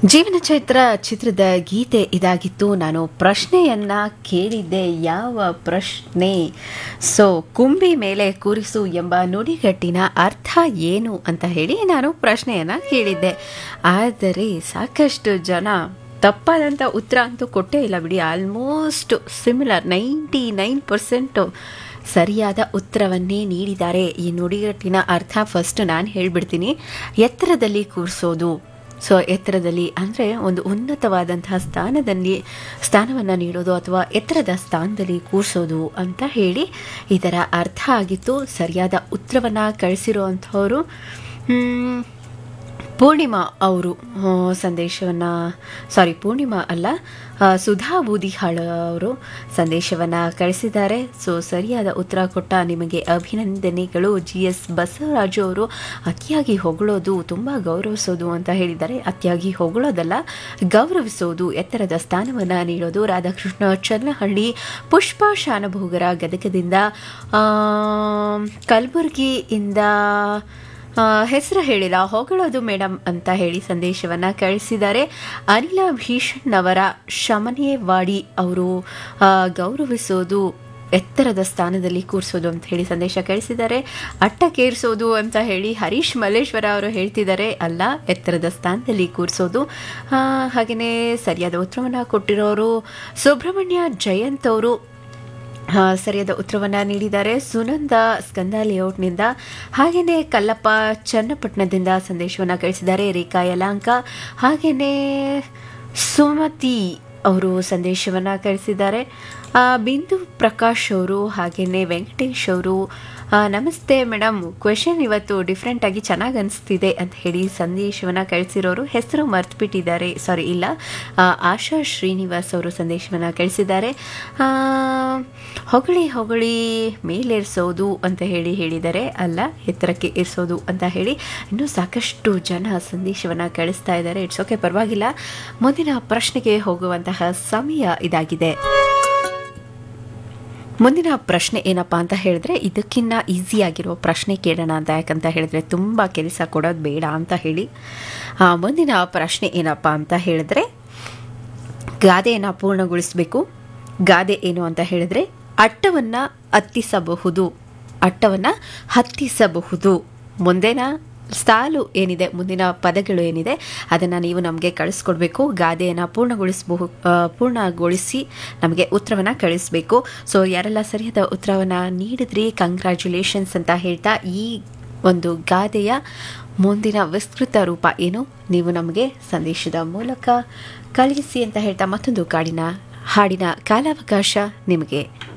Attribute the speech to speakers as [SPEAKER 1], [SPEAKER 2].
[SPEAKER 1] ಜೀವನ ಚೈತ್ರ ಚಿತ್ರದ ಗೀತೆ ಇದಾಗಿತ್ತು ನಾನು ಪ್ರಶ್ನೆಯನ್ನ ಕೇಳಿದ್ದೆ ಯಾವ ಪ್ರಶ್ನೆ ಸೊ ಕುಂಬಿ ಮೇಲೆ ಕೂರಿಸು ಎಂಬ ನುಡಿಗಟ್ಟಿನ ಅರ್ಥ ಏನು ಅಂತ ಹೇಳಿ ನಾನು ಪ್ರಶ್ನೆಯನ್ನ ಕೇಳಿದ್ದೆ ಆದರೆ ಸಾಕಷ್ಟು ಜನ ತಪ್ಪಾದಂಥ ಉತ್ತರ ಅಂತೂ ಕೊಟ್ಟೇ ಇಲ್ಲ ಬಿಡಿ almost similar ninety nine percent ಸರಿಯಾದ ಉತ್ತರವನ್ನೇ ನೀಡಿದ್ದಾರೆ ಈ ನುಡಿಗಟ್ಟಿನ ಅರ್ಥ ಫಸ್ಟ್ ನಾನು ಹೇಳ್ಬಿಡ್ತೀನಿ ಎತ್ತರದಲ್ಲಿ ಕೂರಿಸೋದು ಸೊ ಎತ್ತರದಲ್ಲಿ ಅಂದರೆ ಒಂದು ಉನ್ನತವಾದಂತಹ ಸ್ಥಾನದಲ್ಲಿ ಸ್ಥಾನವನ್ನು ನೀಡೋದು ಅಥವಾ ಎತ್ತರದ ಸ್ಥಾನದಲ್ಲಿ ಕೂರಿಸೋದು ಅಂತ ಹೇಳಿ ಇದರ ಅರ್ಥ ಆಗಿತ್ತು ಸರಿಯಾದ ಉತ್ತರವನ್ನು ಕಳಿಸಿರುವಂಥವರು ಪೂರ್ಣಿಮಾ ಅವರು ಸಂದೇಶವನ್ನು ಸಾರಿ ಪೂರ್ಣಿಮಾ ಅಲ್ಲ ಆ, ಸುಧಾ ಬೂದಿಹಾಳ ಅವರು ಸಂದೇಶವನ್ನು ಕಳಿಸಿದ್ದಾರೆ ಸೊ ಸರಿಯಾದ ಉತ್ತರ ಕೊಟ್ಟ ನಿಮಗೆ ಅಭಿನಂದನೆಗಳು ಜಿ ಎಸ್ ಬಸವರಾಜು ಅವರು ಅತಿಯಾಗಿ ಹೊಗಳೋದು ತುಂಬ ಗೌರವಿಸೋದು ಅಂತ ಹೇಳಿದ್ದಾರೆ ಅತಿಯಾಗಿ ಹೊಗಳೋದಲ್ಲ ಗೌರವಿಸೋದು ಎತ್ತರದ ಸ್ಥಾನವನ್ನು ನೀಡೋದು ರಾಧಾಕೃಷ್ಣ ಚನ್ನಹಳ್ಳಿ ಪುಷ್ಪ ಶಾನಭೋಗರ ಗದಗದಿಂದ ಆ, ಕಲಬುರಗಿಯಿಂದ ಹೆಸರು ಹೇಳಿಲ್ಲ ಹೊಗಳೋದು ಮೇಡಮ್ ಅಂತ ಹೇಳಿ ಸಂದೇಶವನ್ನು ಕಳಿಸಿದ್ದಾರೆ ಅನಿಲ ಭೀಷಣ್ ಅವರ ಶಮನೇವಾಡಿ ಅವರು ಆ, ಗೌರವಿಸೋದು ಎತ್ತರದ ಸ್ಥಾನದಲ್ಲಿ ಕೂರಿಸೋದು ಅಂತ ಹೇಳಿ ಸಂದೇಶ ಕಳಿಸಿದ್ದಾರೆ ಅಟ್ಟಕ್ಕೇರಿಸೋದು ಅಂತ ಹೇಳಿ ಹರೀಶ್ ಮಲ್ಲೇಶ್ವರ ಅವರು ಹೇಳ್ತಿದ್ದಾರೆ ಅಲ್ಲ ಎತ್ತರದ ಸ್ಥಾನದಲ್ಲಿ ಕೂರಿಸೋದು ಹಾಗೆಯೇ ಸರಿಯಾದ ಉತ್ತರವನ್ನು ಕೊಟ್ಟಿರೋರು ಸುಬ್ರಹ್ಮಣ್ಯ ಜಯಂತ್ ಅವರು ಆ, ಸರಿಯಾದ ಉತ್ತರವನ್ನು ನೀಡಿದ್ದಾರೆ ಸುನಂದ ಸ್ಕಂದ ಲೇಔಟ್ನಿಂದ ಹಾಗೆಯೇ ಕಲ್ಲಪ್ಪ ಚನ್ನಪಟ್ಟಣದಿಂದ ಸಂದೇಶವನ್ನು ಕಳಿಸಿದ್ದಾರೆ ರೇಖಾ ಯಲಾಂಕ ಹಾಗೆಯೇ ಸುಮತಿ ಅವರು ಸಂದೇಶವನ್ನು ಕಳಿಸಿದ್ದಾರೆ ಆ, ಬಿಂದು ಪ್ರಕಾಶ್ ಅವರು ಹಾಗೆಯೇ ವೆಂಕಟೇಶ್ ಅವರು ಆ, ನಮಸ್ತೆ ಮೇಡಮ್ ಕ್ವೆಶನ್ ಇವತ್ತು ಡಿಫ್ರೆಂಟ್ ಆಗಿ ಚೆನ್ನಾಗಿ ಅನಿಸ್ತಿದೆ ಅಂತ ಹೇಳಿ ಸಂದೇಶವನ್ನು ಕಳಿಸಿರೋರು ಹೆಸರು ಮರ್ತ್ಬಿಟ್ಟಿದ್ದಾರೆ ಸಾರಿ ಇಲ್ಲ ಆ, ಆಶಾ ಶ್ರೀನಿವಾಸ್ ಅವರು ಸಂದೇಶವನ್ನು ಕಳಿಸಿದ್ದಾರೆ ಆ, ಹೊಗಳಿ ಹೊಗಳಿ ಮೇಲೇರಿಸೋದು ಅಂತ ಹೇಳಿ ಹೇಳಿದ್ದಾರೆ ಅಲ್ಲ ಎತ್ತರಕ್ಕೆ ಏರಿಸೋದು ಅಂತ ಹೇಳಿ ಇನ್ನೂ ಸಾಕಷ್ಟು ಜನ ಸಂದೇಶವನ್ನು ಕಳಿಸ್ತಾ ಇದ್ದಾರೆ ಇಟ್ಸ್ ಓಕೆ ಪರವಾಗಿಲ್ಲ ಮುಂದಿನ ಪ್ರಶ್ನೆಗೆ ಹೋಗುವಂತಹ ಸಮಯ ಇದಾಗಿದೆ ಮುಂದಿನ ಪ್ರಶ್ನೆ ಏನಪ್ಪ ಅಂತ ಹೇಳಿದ್ರೆ ಇದಕ್ಕಿನ್ನ ಈಸಿ ಆಗಿರೋ ಪ್ರಶ್ನೆ ಕೇಳೋಣ ಅಂತ ಯಾಕಂತ ಹೇಳಿದ್ರೆ ತುಂಬ ಕೆಲಸ ಕೊಡೋದು ಬೇಡ ಅಂತ ಹೇಳಿ ಆ, ಮುಂದಿನ ಪ್ರಶ್ನೆ ಏನಪ್ಪ ಅಂತ ಹೇಳಿದ್ರೆ ಗಾದೆಯನ್ನು ಪೂರ್ಣಗೊಳಿಸಬೇಕು ಗಾದೆ ಏನು ಅಂತ ಹೇಳಿದ್ರೆ ಅಟ್ಟವನ್ನು ಹತ್ತಿಸಬಹುದು ಅಟ್ಟವನ್ನು ಹತ್ತಿಸಬಹುದು ಮುಂದಿನ ಸಾಲು ಏನಿದೆ ಮುಂದಿನ ಪದಗಳು ಏನಿದೆ ಅದನ್ನು ನೀವು ನಮಗೆ ಕಳಿಸ್ಕೊಡ್ಬೇಕು ಗಾದೆಯನ್ನು ಪೂರ್ಣಗೊಳಿಸಬಹು ಆ, ಪೂರ್ಣಗೊಳಿಸಿ ನಮಗೆ ಉತ್ತರವನ್ನು ಕಳಿಸ್ಬೇಕು ಸೊ ಯಾರೆಲ್ಲ ಸರಿಯಾದ ಉತ್ತರವನ್ನು ನೀಡಿದ್ರಿ ಕಂಗ್ರ್ಯಾಚುಲೇಷನ್ಸ್ ಅಂತ ಹೇಳ್ತಾ ಈ ಒಂದು ಗಾದೆಯ ಮುಂದಿನ ವಿಸ್ತೃತ ರೂಪ ಏನು ನೀವು ನಮಗೆ ಸಂದೇಶದ ಮೂಲಕ ಕಳುಹಿಸಿ ಅಂತ ಹೇಳ್ತಾ ಮತ್ತೊಂದು ಕಾಡಿನ ಹಾಡಿನ ಕಾಲಾವಕಾಶ ನಿಮಗೆ